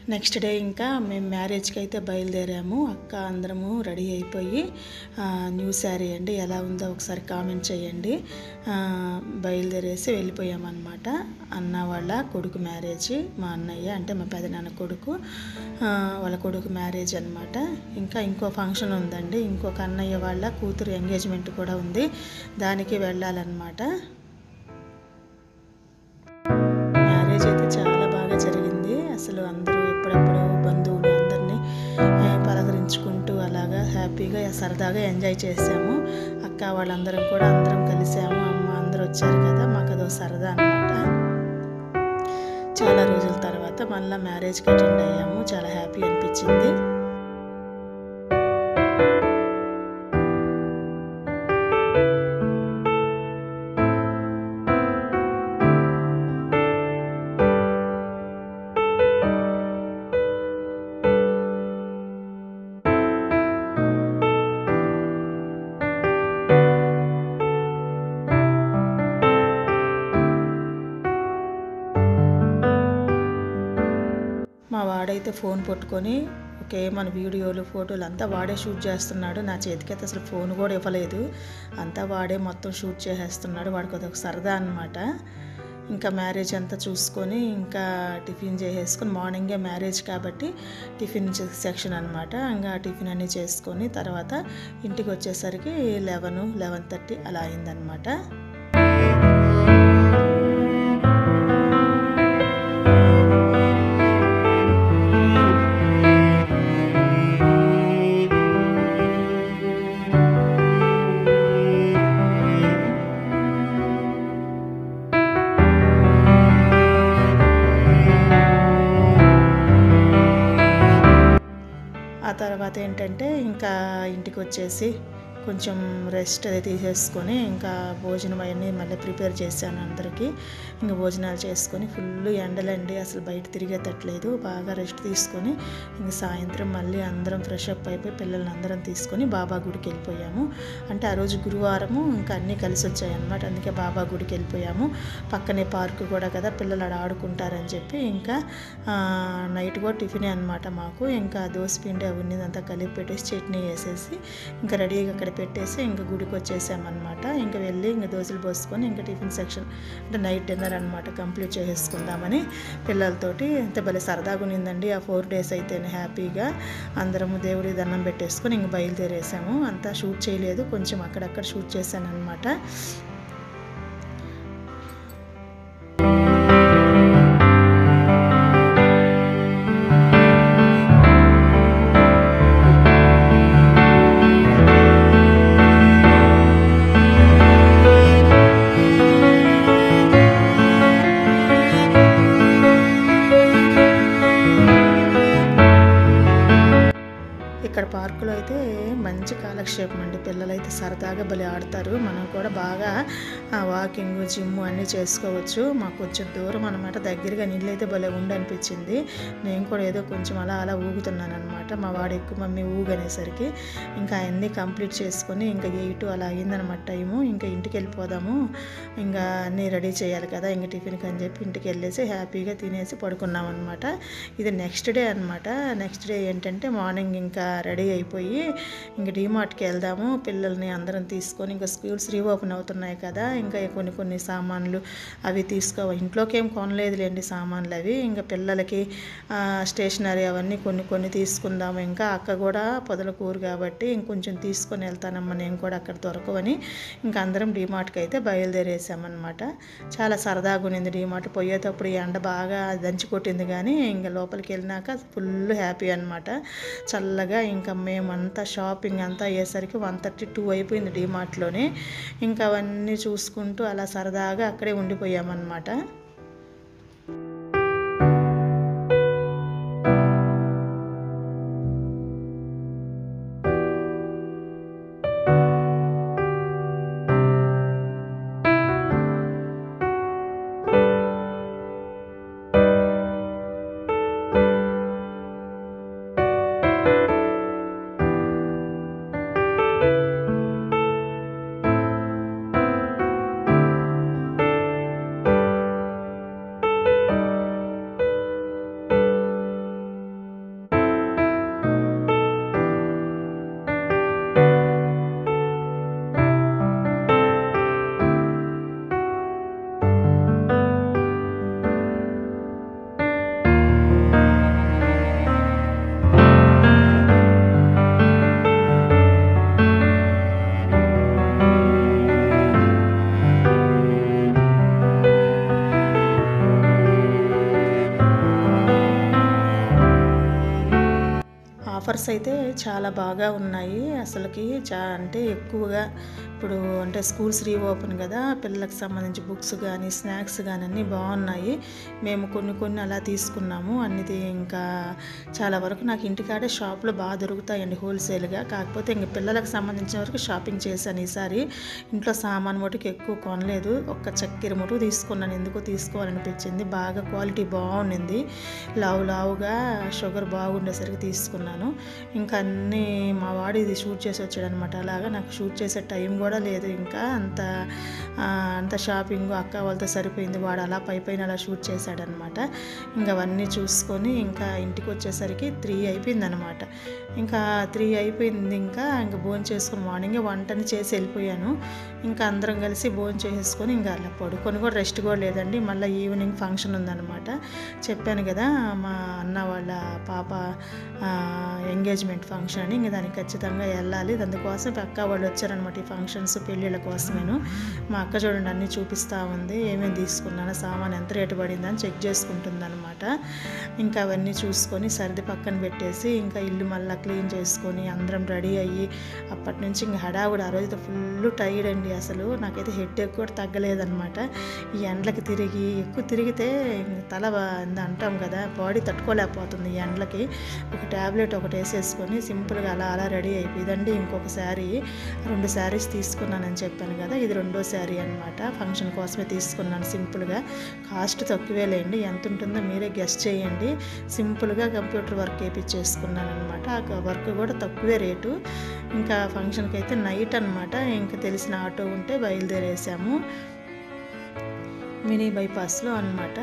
next day ఇంకా మేము మ్యారేజ్కి అయితే బయలుదేరాము అక్క అందరము రెడీ అయిపోయి ఆ, న్యూ శారీ అండి ఎలా ఉందో ఒకసారి కామెంట్ చేయండి ఆ, బయలుదేరేసి వెళ్ళిపోయామన్నమాట అన్న వాళ్ళ కొడుకు మ్యారేజ్ మా అన్నయ్య అంటే మా పెదనాన్న కొడుకు ఆ, వాళ్ళ కొడుకు మ్యారేజ్ అనమాట ఇంకా ఇంకో ఫంక్షన్ ఉందండి ఇంకొక అన్నయ్య వాళ్ళ కూతురు ఎంగేజ్మెంట్ కూడా ఉంది దానికి వెళ్ళాలన్నమాట మ్యారేజ్ అయితే చాలా బాగా జరిగింది అసలు అందరూ ఎప్పుడప్పుడు బంధువులు అందరినీ ఆ, పలకరించుకుంటూ అలాగా హ్యాపీగా సరదాగా ఎంజాయ్ చేసాము అక్క వాళ్ళందరం కూడా అందరం కలిసాము అమ్మ అందరూ వచ్చారు కదా మాకు అదో సరదా అనమాట చాలా రోజుల తర్వాత మళ్ళీ మ్యారేజ్కి అటెండ్ అయ్యాము చాలా హ్యాపీ అనిపించింది మా వాడైతే ఫోన్ పట్టుకొని ఓకే మన వీడియోలు ఫోటోలు అంతా వాడే షూట్ చేస్తున్నాడు నా చేతికి అయితే అసలు ఫోన్ కూడా ఇవ్వలేదు అంతా వాడే మొత్తం షూట్ చేసేస్తున్నాడు వాడికి అదొక సరదా అనమాట ఇంకా మ్యారేజ్ అంతా చూసుకొని ఇంకా టిఫిన్ చేసేసుకొని మార్నింగే మ్యారేజ్ కాబట్టి టిఫిన్ సెక్షన్ అనమాట ఇంకా టిఫిన్ అన్నీ చేసుకొని తర్వాత ఇంటికి వచ్చేసరికి లెవెన్ లెవెన్ థర్టీ అలా అయిందనమాట ఆ తర్వాత ఏంటంటే ఇంకా ఇంటికి వచ్చేసి కొంచెం రెస్ట్ అది తీసేసుకొని ఇంకా భోజనం అవన్నీ మళ్ళీ ప్రిపేర్ చేశాను అందరికీ ఇంకా భోజనాలు చేసుకొని ఫుల్ ఎండలండి అసలు బయట తిరిగేటట్లేదు బాగా రెస్ట్ తీసుకొని ఇంక సాయంత్రం మళ్ళీ అందరం ఫ్రెష్ అప్ అయిపోయి పిల్లల్ని అందరం తీసుకొని బాబా గుడికి వెళ్ళిపోయాము అంటే ఆ రోజు గురువారము ఇంకా అన్నీ కలిసి వచ్చాయన్నమాట అందుకే బాబా గుడికి వెళ్ళిపోయాము పక్కనే పార్కు కూడా కదా పిల్లలు ఆడ ఆడుకుంటారని చెప్పి ఇంకా ఆ, నైట్ కూడా టిఫినే అనమాట మాకు ఇంకా దోశ పిండి అవన్నీ అంతా కలిపి పెట్టేసి చట్నీ వేసేసి ఇంకా రెడీగా అక్కడ పెట్టేసి ఇంకా గుడికి వచ్చేసామన్నమాట ఇంకా వెళ్ళి ఇంకా దోశలు పోసుకొని ఇంకా టిఫిన్ సెక్షన్ అంటే నైట్ డిన్నర్ అనమాట కంప్లీట్ చేసేసుకుందామని పిల్లలతోటి అంతే భలే సరదాగా ఉన్నిందండి ఆ ఫోర్ డేస్ అయితేనే హ్యాపీగా అందరము దేవుడి దండం పెట్టేసుకొని ఇంక బయలుదేరేసాము అంతా షూట్ చేయలేదు కొంచెం అక్కడక్కడ షూట్ చేశాను అనమాట ఇక్కడ పార్కులో అయితే మంచి కాలక్షేపం అండి పిల్లలైతే సరదాగా భలే ఆడతారు మనం కూడా బాగా వాకింగ్ జిమ్ అన్నీ చేసుకోవచ్చు మాకు కొంచెం దూరం అనమాట దగ్గరగా నీళ్ళు అయితే భలే ఉండి అనిపించింది నేను కూడా ఏదో కొంచెం అలా అలా ఊగుతున్నాను అనమాట మా వాడు ఎక్కువ మమ్మీ ఊగనేసరికి ఇంకా అవన్నీ కంప్లీట్ చేసుకొని ఇంకా ఎయిట్ అలా అయిందనమాట టైము ఇంకా ఇంటికి వెళ్ళిపోదాము ఇంకా అన్నీ రెడీ చేయాలి కదా ఇంకా టిఫిన్కి అని చెప్పి ఇంటికి వెళ్ళేసి హ్యాపీగా తినేసి పడుకున్నాం అనమాట ఇది నెక్స్ట్ డే అనమాట నెక్స్ట్ డే ఏంటంటే మార్నింగ్ ఇంకా రెడీ అయిపోయి ఇంక డీమార్ట్కి వెళ్దాము పిల్లల్ని అందరం తీసుకొని ఇంకా స్కూల్స్ రీఓపెన్ అవుతున్నాయి కదా ఇంకా కొన్ని కొన్ని సామాన్లు అవి తీసుకో ఇంట్లోకి ఏం కొనలేదులేండి సామాన్లు అవి ఇంకా పిల్లలకి ఆ, స్టేషనరీ అవన్నీ కొన్ని కొన్ని తీసుకుందాము ఇంకా అక్క కూడా పొదలకూరు కాబట్టి ఇంకొంచెం తీసుకొని వెళ్తానమ్మా నేను కూడా అక్కడ దొరకవని ఇంకా అందరం డీమార్ట్కి అయితే బయలుదేరేసామన్నమాట చాలా సరదాగా ఉన్నింది డీమార్ట్ పోయేటప్పుడు ఈ ఎండ బాగా దంచి కొట్టింది కానీ ఇంకా లోపలికి వెళ్ళినాక ఫుల్ హ్యాపీ అనమాట చల్లగా ఇంకా మేమంతా షాపింగ్ అంతా అయ్యేసరికి వన్ థర్టీ టూ అయిపోయింది డీమార్ట్లోనే ఇంకా అవన్నీ చూసుకుంటూ అలా సరదాగా అక్కడే ఉండిపోయామన్నమాట ఆఫర్స్ అయితే చాలా బాగా ఉన్నాయి అసలుకి చా అంటే ఎక్కువగా ఇప్పుడు అంటే స్కూల్స్ రీఓపెన్ కదా పిల్లలకు సంబంధించి బుక్స్ కానీ స్నాక్స్ కానీ అన్నీ బాగున్నాయి మేము కొన్ని కొన్ని అలా తీసుకున్నాము అన్నిది ఇంకా చాలా వరకు నాకు ఇంటికాడే షాప్లో బాగా దొరుకుతాయండి హోల్సేల్గా కాకపోతే ఇంక పిల్లలకు సంబంధించిన వరకు షాపింగ్ చేశాను ఈసారి ఇంట్లో సామాన్ మటుకు ఎక్కువ కొనలేదు ఒక్క చక్కెర మటుకు తీసుకున్నాను ఎందుకో తీసుకోవాలనిపించింది బాగా క్వాలిటీ బాగుండింది లావు లావుగా షుగర్ బాగుండేసరికి తీసుకున్నాను ఇంకా అన్నీ మా వాడు ఇది షూట్ చేసి వచ్చాడు అనమాట అలాగా నాకు షూట్ చేసే టైం కూడా లేదు ఇంకా అంత ఆ, అంత షాపింగ్ అక్క వాళ్ళతో సరిపోయింది వాడు అలా పై పైన అలా షూట్ చేశాడనమాట ఇంకా అవన్నీ చూసుకొని ఇంకా ఇంటికి వచ్చేసరికి త్రీ అయిపోయింది అనమాట ఇంకా త్రీ అయిపోయింది ఇంకా ఇంకా భోజనం చేసుకుని మార్నింగే వంటని చేసి వెళ్ళిపోయాను ఇంకా అందరం కలిసి భోజనం చేసేసుకొని ఇంకా అలా పడుకొని కూడా రెస్ట్ కూడా లేదండి మళ్ళీ ఈవినింగ్ ఫంక్షన్ ఉందన్నమాట చెప్పాను కదా మా అన్న వాళ్ళ పాప ఎంగేజ్మెంట్ ఫంక్షన్ అని ఇంకా దానికి ఖచ్చితంగా వెళ్ళాలి అందుకోసం అక్క వాళ్ళు వచ్చారనమాట ఈ ఫంక్షన్స్ పెళ్ళిళ్ళ కోసమేను మా అక్క చూడండి అన్నీ చూపిస్తూ ఉంది ఏమేమి తీసుకున్నాను సామాన్ ఎంత రేటు పడిందని చెక్ చేసుకుంటుంది అనమాట ఇంకా అవన్నీ చూసుకొని సర్ది పక్కన పెట్టేసి ఇంకా ఇల్లు మళ్ళీ క్లీన్ చేసుకొని అందరం రెడీ అయ్యి అప్పటి నుంచి ఇంకా హడావుడి ఆ రోజు ఫుల్ టైర్డ్ అండి అసలు నాకైతే హెడ్ ఎక్ కూడా తగ్గలేదన్నమాట ఈ ఎండలకి తిరిగి ఎక్కువ తిరిగితే ఇంక తల బా- ఏందో అంటాం కదా బాడీ తట్టుకోలేకపోతుంది ఈ ఎండలకి ఒక ట్యాబ్లెట్ ఒకటి వేసేసుకొని సింపుల్గా అలా అలా రెడీ అయిపోయిందండి ఇంకొక శారీ రెండు శారీస్ తీసుకున్నానని చెప్పాను కదా ఇది రెండో శారీ అనమాట ఫంక్షన్ కోసమే తీసుకున్నాను సింపుల్గా కాస్ట్ తక్కువే లేండి ఎంత ఉంటుందో మీరే గెస్ట్ చేయండి సింపుల్గా కంప్యూటర్ వర్క్ వేయించేసుకున్నాను అనమాట ఆ వర్క్ కూడా తక్కువే రేటు ఇంకా ఫంక్షన్కి అయితే నైట్ అనమాట ఇంకా తెలిసిన ఆటో ఉంటే బయలుదేరేసాము మినీ బైపాస్లో అనమాట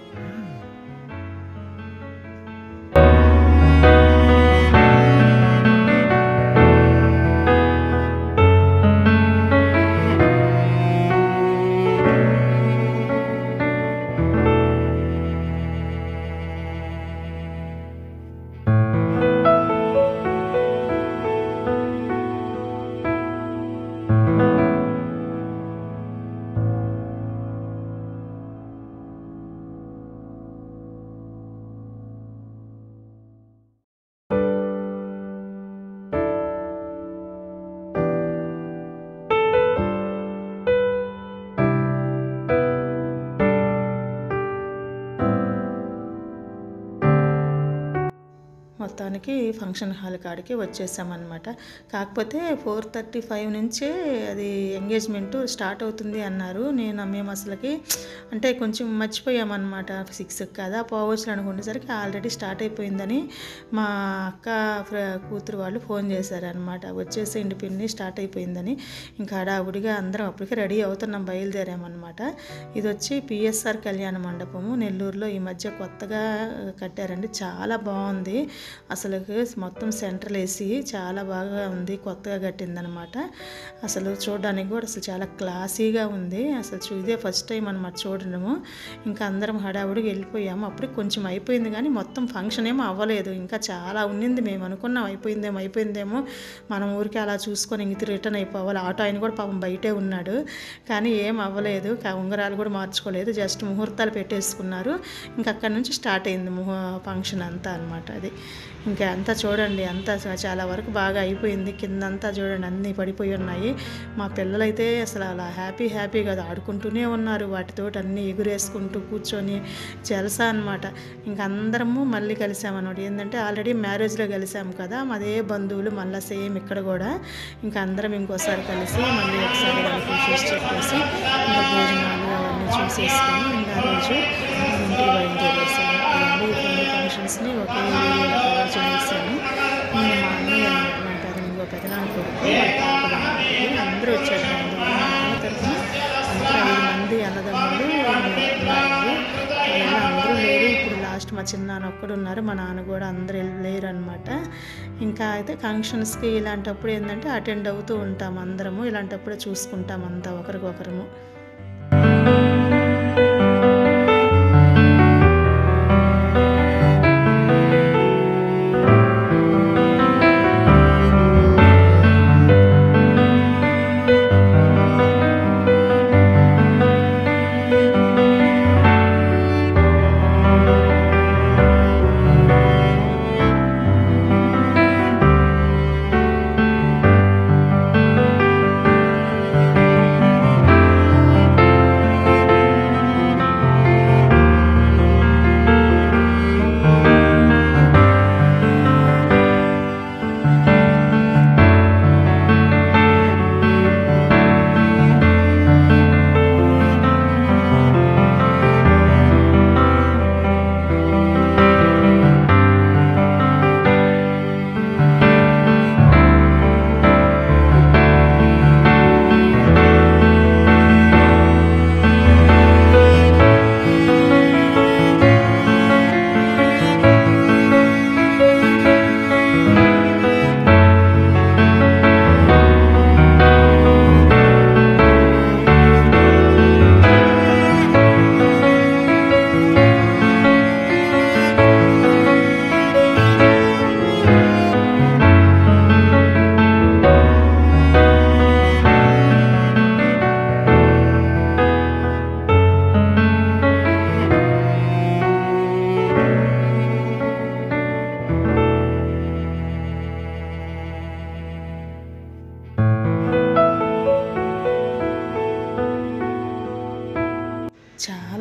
మొత్తానికి ఫంక్షన్ హాల్ కాడికి వచ్చేసామన్నమాట కాకపోతే ఫోర్ థర్టీ ఫైవ్ నుంచే అది ఎంగేజ్మెంట్ స్టార్ట్ అవుతుంది అన్నారు నేను మేము అసలుకి అంటే కొంచెం మర్చిపోయామన్నమాట సిక్స్ కదా పోవచ్చు అనుకునేసరికి ఆల్రెడీ స్టార్ట్ అయిపోయిందని మా అక్క ఫ్ర- కూతురు వాళ్ళు ఫోన్ చేశారనమాట వచ్చేసేయండి పిన్ని స్టార్ట్ అయిపోయిందని ఇంకా హడావుడిగా అందరం అప్పటికే రెడీ అవుతున్నాం బయలుదేరామన్నమాట ఇది వచ్చి పిఎస్ఆర్ కళ్యాణ మండపము నెల్లూరులో ఈ మధ్య కొత్తగా కట్టారండి చాలా బాగుంది అసలు మొత్తం సెంట్రల్ వేసి చాలా బాగా ఉంది కొత్తగా కట్టిందనమాట అసలు చూడడానికి కూడా అసలు చాలా క్లాసీగా ఉంది అసలు చూ ఇదే ఫస్ట్ టైం అనమాట చూడడము ఇంకా అందరం హడావుడికి వెళ్ళిపోయాము అప్పుడు కొంచెం అయిపోయింది కానీ మొత్తం ఫంక్షన్ ఏమో అవ్వలేదు ఇంకా చాలా ఉన్నింది మేము అనుకున్నాం అయిపోయిందేమో అయిపోయిందేమో మనం ఊరికి అలా చూసుకొని ఇంక రిటర్న్ అయిపోవాలి ఆటో ఆయన కూడా పాపం బయటే ఉన్నాడు కానీ ఏం అవ్వలేదు కా- ఉంగరాలు కూడా మార్చుకోలేదు జస్ట్ ముహూర్తాలు పెట్టేసుకున్నారు ఇంకా అక్కడ నుంచి స్టార్ట్ అయింది ముహూ ఫంక్షన్ అంతా అనమాట అది ఇంకా అంతా చూడండి అంతా చ- చాలా వరకు బాగా అయిపోయింది కిందంతా చూడండి అన్నీ పడిపోయి ఉన్నాయి మా పిల్లలైతే అసలు అలా హ్యాపీ హ్యాపీగా ఆడుకుంటూనే ఉన్నారు వాటితోటి అన్నీ ఎగురేసుకుంటూ కూర్చొని జలసా అనమాట ఇంకా అందరము మళ్ళీ కలిసామన్నమాట ఏంటంటే ఆల్రెడీ మ్యారేజ్లో కలిసాము కదా అదే బంధువులు మళ్ళీ సేమ్ ఇక్కడ కూడా ఇంకా అందరం ఇంకోసారి కలిసి మళ్ళీ ఒకసారి వాళ్ళకి చూసి చెప్పేసి ఇంకా భోజనాలు అవన్నీ చూసేసుకొని ఇంకా ఆ రోజు ఇంటికి బయలుదేరేసాము ఇవన్నీ ఈ రెండు ఫంక్షన్స్ని ఒకే వీడియోలో కవర్ చేసేసాను నేను మా అన్నయ్య అన్నమాట మా పెద్ద ఇంకో పెదనాన్న కొడుకు వాళ్ళ పాప వాళ్ళకి అందరూ వచ్చారు బంధువులు మా నాన్న తరఫున అందరూ ఐదు మంది అన్నదమ్ములు ఉన్నారండి వాళ్ళ అందరూ లేరు ఇప్పుడు లాస్ట్ మా చిన్నాన్న ఒక్కడు ఉన్నారు మా నాన్న కూడా అందరూ లేరు అనమాట ఇంకా అయితే ఫంక్షన్స్కి ఇలాంటప్పుడు ఏంటంటే అటెండ్ అవుతూ ఉంటాం అందరము ఇలాంటప్పుడే చూసుకుంటాం అంతా ఒకరికొకరము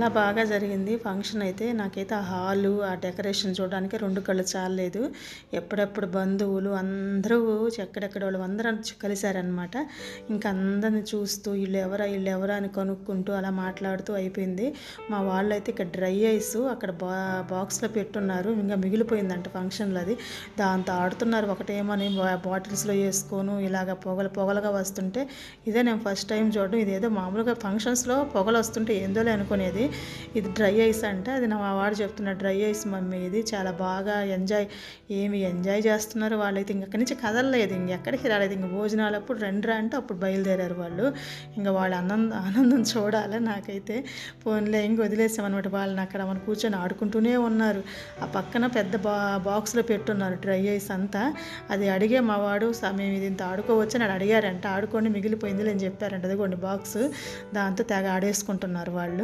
బాగా జరిగింది ఫంక్షన్ అయితే నాకైతే ఆ హాలు ఆ డెకరేషన్ చూడడానికి రెండు కళ్ళు చాలలేదు ఎప్పుడెప్పుడు బంధువులు అందరూ ఎక్కడెక్కడ వాళ్ళు అందరూ కలిశారనమాట ఇంకా అందరిని చూస్తూ వీళ్ళు ఎవరా వీళ్ళు ఎవరా అని కనుక్కుంటూ అలా మాట్లాడుతూ అయిపోయింది మా వాళ్ళు అయితే ఇక్కడ డ్రై ఐస్ అక్కడ బా బాక్స్లో పెట్టున్నారు ఇంకా మిగిలిపోయిందంట ఫంక్షన్లో అది దాంతో ఆడుతున్నారు ఒకటేమని బాటిల్స్లో వేసుకోను ఇలాగ పొగలు పొగలుగా వస్తుంటే ఇదే నేను ఫస్ట్ టైం చూడడం ఇదేదో మామూలుగా ఫంక్షన్స్లో పొగలు వస్తుంటే ఏందోలే అనుకునేది ఇది డ్రై ఐస్ అంటే అది నా మా వాడు చెప్తున్న డ్రై ఐస్ మమ్మీ ఇది చాలా బాగా ఎంజాయ్ ఏమి ఎంజాయ్ చేస్తున్నారు వాళ్ళైతే ఇంక అక్కడి నుంచి కదలలేదు ఇంక ఎక్కడికి రాలేదు ఇంక భోజనాలప్పుడు రండిరా అంటే అప్పుడు బయలుదేరారు వాళ్ళు ఇంకా వాళ్ళ ఆనందం ఆనందం చూడాలి నాకైతే ఫోన్లో ఇంక వదిలేసామన్నమాట వాళ్ళని అక్కడ మనం కూర్చొని ఆడుకుంటూనే ఉన్నారు ఆ పక్కన పెద్ద బా బాక్స్లో పెట్టున్నారు డ్రై ఐస్ అంతా అది అడిగే మా వాడు "సా, మేము ఇది ఇంత ఆడుకోవచ్చు అని అడిగారంట ఆడుకొని మిగిలిపోయింది అని చెప్పారంట అదిగోండి బాక్స్ దాంతో తెగ ఆడేసుకుంటున్నారు వాళ్ళు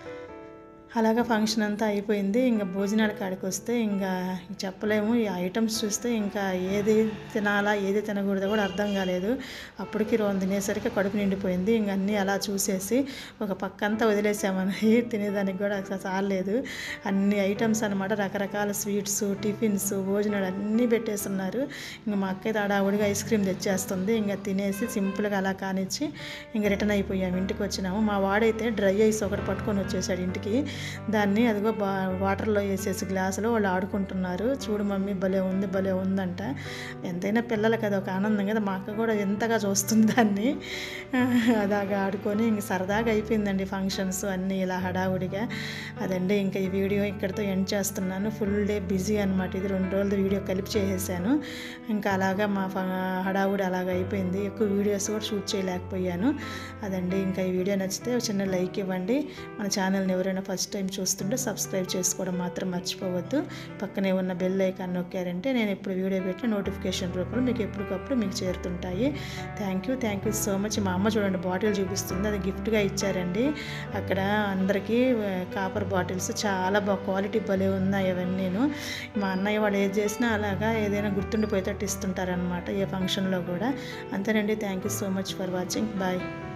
అలాగా ఫంక్షన్ అంతా అయిపోయింది ఇంకా భోజనాల కాడికి వస్తే ఇంకా చెప్పలేము ఈ ఐటమ్స్ చూస్తే ఇంకా ఏది తినాలా ఏది తినకూడదో కూడా అర్థం కాలేదు అప్పటికి రోజు తినేసరికి కడుపు నిండిపోయింది ఇంక అన్నీ అలా చూసేసి ఒక పక్క అంతా వదిలేసామని తినేదానికి కూడా అసలు చాలలేదు అన్ని ఐటమ్స్ అనమాట రకరకాల స్వీట్స్ టిఫిన్స్ భోజనాలు అన్నీ పెట్టేస్తున్నారు ఇంకా మా అక్క అయితే ఆడావుడిగా ఐస్ క్రీమ్ తెచ్చేస్తుంది ఇంకా తినేసి సింపుల్గా అలా కానిచ్చి ఇంకా రిటర్న్ అయిపోయాము ఇంటికి వచ్చినాము మా వాడైతే డ్రై ఐస్ ఒకటి పట్టుకొని వచ్చేసాడు ఇంటికి దాన్ని అదిగో బా వాటర్లో వేసేసి గ్లాసులో వాళ్ళు ఆడుకుంటున్నారు చూడు మమ్మీ భలే ఉంది భలే ఉందంట ఎంతైనా పిల్లలకి అది ఒక ఆనందం కదా మా అక్క కూడా ఎంతగా చూస్తుంది దాన్ని అలాగా ఆడుకొని ఇంక సరదాగా అయిపోయిందండి ఫంక్షన్స్ అన్నీ ఇలా హడావుడిగా అదండి ఇంకా ఈ వీడియో ఇక్కడితో ఎండ్ చేస్తున్నాను ఫుల్ డే బిజీ అనమాట ఇది రెండు రోజులు వీడియో కలిపి చేసేసాను ఇంకా అలాగా మా ఫ- హడావుడి అలాగ అయిపోయింది ఎక్కువ వీడియోస్ కూడా షూట్ చేయలేకపోయాను అదండి ఇంకా ఈ వీడియో నచ్చితే ఒక చిన్న లైక్ ఇవ్వండి మన ఛానల్ని ఎవరైనా ఫస్ట్ టైం చూస్తుంటే సబ్స్క్రైబ్ చేసుకోవడం మాత్రం మర్చిపోవద్దు పక్కనే ఉన్న బెల్ ఐకాన్ నొక్కారంటే నేను ఎప్పుడు వీడియో పెట్టిన నోటిఫికేషన్ రూపంలో మీకు ఎప్పటికప్పుడు మీకు చేరుతుంటాయి thank you thank you so much మా అమ్మ చూడండి బాటిల్ చూపిస్తుంది అది గిఫ్ట్గా ఇచ్చారండి అక్కడ అందరికీ ఆ, కాపర్ బాటిల్స్ చాలా బాగా క్వాలిటీ భలే ఉన్నాయి అవన్నీను మా అన్నయ్య వాళ్ళు ఏది చేసినా అలాగా ఏదైనా గుర్తుండిపోయేటట్టు ఇస్తుంటారనమాట ఏ ఫంక్షన్లో కూడా అంతేనండి thank you so much for watching bye